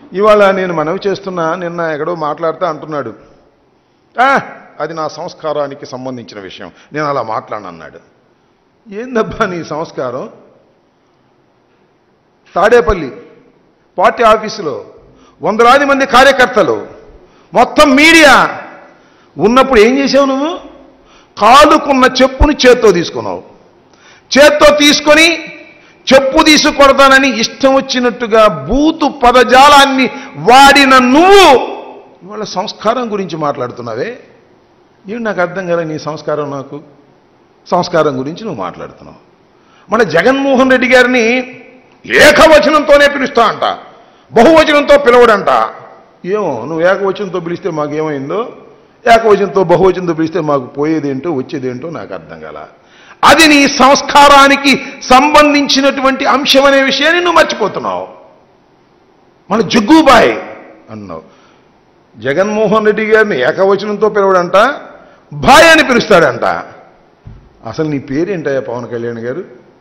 ఇవాళ నేను మనవి చేస్తున్నా నిన్న ఎక్కడో మాట్లాడుతూ అంటున్నాడు "ఆ, అది నా సంస్కారానికి సంబంధించిన విషయం నేను అలా మాట్లాడనన్నాడు ఏందబ్బా నీ సంస్కారం తాడేపల్లి పార్టీ ఆఫీసులో వందలాది మంది కార్యకర్తలు మొత్తం మీడియా ఉన్నప్పుడు ఏం చేసావు నువ్వు కాలుకున్న చెప్పుని చేత్తో తీసుకున్నావు చేత్తో తీసుకొని చెప్పు తీసుకొడతానని ఇష్టం వచ్చినట్టుగా బూతు పదజాలాన్ని వాడిన నువ్వు ఇవాళ సంస్కారం గురించి మాట్లాడుతున్నావే ఏమి నాకు అర్థం కదా నీ సంస్కారం నాకు సంస్కారం గురించి నువ్వు మాట్లాడుతున్నావు మన జగన్మోహన్ రెడ్డి గారిని ఏకవచనంతోనే పిలుస్తా అంట బహువచనంతో పిలవడంట ఏమో నువ్వు ఏకవచనంతో పిలిస్తే మాకేమైందో ఏకవచనంతో బహువచనంతో పిలిస్తే మాకు పోయేదేంటో వచ్చేదేంటో నాకు అర్థం కాల అది నీ సంస్కారానికి సంబంధించినటువంటి అంశం అనే విషయాన్ని నువ్వు మర్చిపోతున్నావు మన జగ్గుబాయ్ అన్నావు జగన్మోహన్ రెడ్డి గారిని ఏకవచనంతో పిలవడంట బాయ్ అని పిలుస్తాడంట అసలు నీ పేరేంటయ్యా పవన్ కళ్యాణ్ గారు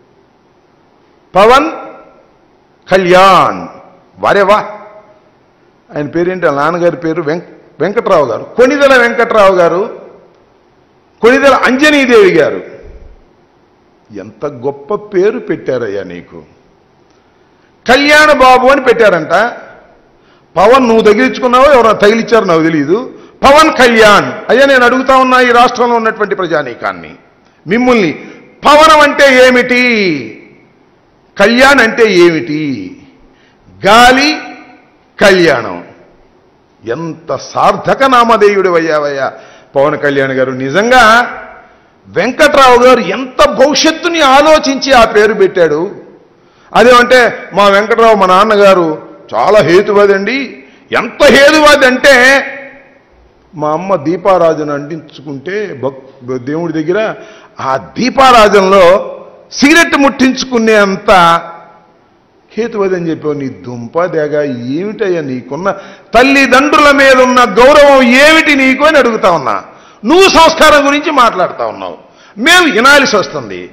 పవన్ కళ్యాణ్ వారేవా ఆయన పేరేంటి వాళ్ళ నాన్నగారి పేరు వెంక వెంకట్రావు గారు కొణిదెల వెంకట్రావు గారు కొణిదెల అంజనీదేవి గారు ఎంత గొప్ప పేరు పెట్టారయ్యా నీకు కళ్యాణ బాబు అని పెట్టారంట పవన్ నువ్వు తగిలించుకున్నావో ఎవరైనా తగిలిచ్చారో నాకు తెలియదు పవన్ కళ్యాణ్ అయ్యా నేను అడుగుతా ఉన్నా ఈ రాష్ట్రంలో ఉన్నటువంటి ప్రజానీకాన్ని మిమ్మల్ని పవనం అంటే ఏమిటి కళ్యాణ్ అంటే ఏమిటి గాలి కళ్యాణం ఎంత సార్థక నామధేయుడు అయ్యావయ్యా పవన్ కళ్యాణ్ గారు నిజంగా వెంకట్రావు గారు ఎంత భవిష్యత్తుని ఆలోచించి ఆ పేరు పెట్టాడు అదేమంటే మా వెంకట్రావు మా నాన్నగారు చాలా హేతువాది అండి ఎంత హేతువాది అంటే మా అమ్మ దీపారాజన అంటించుకుంటే భక్ దేవుడి దగ్గర ఆ దీపారాజనలో సిగరెట్ ముట్టించుకునే అంత హేతువది అని చెప్పావు నీ దుంప దేగ ఏమిటయ్యా నీకున్న తల్లిదండ్రుల మీద ఉన్న గౌరవం ఏమిటి నీకు అని అడుగుతా ఉన్నా నువ్వు సంస్కారం గురించి మాట్లాడుతా ఉన్నావు మేము వినాల్సి వస్తుంది